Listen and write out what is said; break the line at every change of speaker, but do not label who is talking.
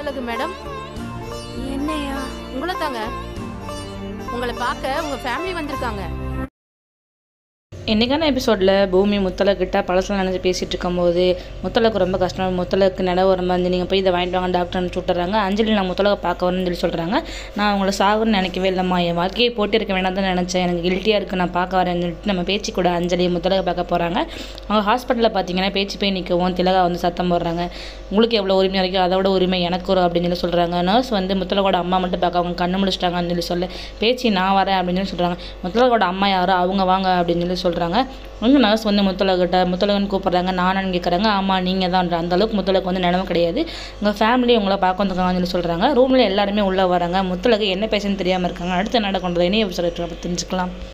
Muthazhagu madam
என்னையா
உங்களை தாங்க உங்களை பார்க்க உங்க ஃபேமிலி வந்திருக்காங்க
இன்றைக்கான எபிசோடில் பூமி முத்தலக்கிட்ட பழசெல்லாம் நினச்சி பேசிகிட்டு இருக்கும்போது முத்தலக்கு ரொம்ப கஷ்டம் முத்தலக்கு நில உரம் வந்து நீங்கள் போய் இதை வாங்கிட்டு வாங்க டாக்டர் அனுப்பிச்சு விட்டுறாங்க அஞ்சலி நான் முத்தலக பார்க்க வரணும்னு சொல்லி சொல்கிறாங்க நான் அவங்கள சாகுன்னு நினைக்கவே இல்லைம்மா என் வாழ்க்கையை போட்டு இருக்க வேணாம் தான் நினச்சேன் எனக்கு கில்ட்டியாக இருக்குது நான் பார்க்க வரேன்னு சொல்லிட்டு நம்ம பேச்சு கூட அஞ்சலி முத்தலக பார்க்க போகிறாங்க அவங்க ஹாஸ்பிட்டலில் பார்த்தீங்கன்னா பேச்சு போய் நிற்கவும் திலகா வந்து சத்தம் போடுறாங்க உங்களுக்கு எவ்வளோ உரிமை இருக்கோ அதை விட உரிமை எனக்கு வரும் அப்படின்னு சொல்லி சொல்கிறாங்க நர்ஸ் வந்து முத்தலகோட அம்மா மட்டும் பார்க்க அவங்க கண்ணு முடிச்சிட்டாங்கன்னு சொல்லி சொல்ல பேச்சு நான் வரேன் அப்படின்னு சொல்லி சொல்கிறாங்க முத்தலகோட அம்மா யாரோ அவங்க வாங்க அப்படின்னு சொல்லி சொல்கிறாங்க அங்கே நர்ஸ் வந்து முத்தலகிட்ட முத்தலகன் கூப்பிட்றாங்க நானும் கேட்குறாங்க ஆமாம் நீங்கள் தான் அந்த அளவுக்கு முத்தலகு வந்து நிலம கிடையாது உங்கள் ஃபேமிலி உங்களை பார்க்க வந்துருக்காங்கன்னு சொல்லி சொல்கிறாங்க ரூமில் எல்லாருமே உள்ளே வராங்க முத்தலகு என்ன பேசுன்னு தெரியாமல் இருக்காங்க அடுத்து என்ன நடக்கின்றது இனி தெரிஞ்சுக்கலாம்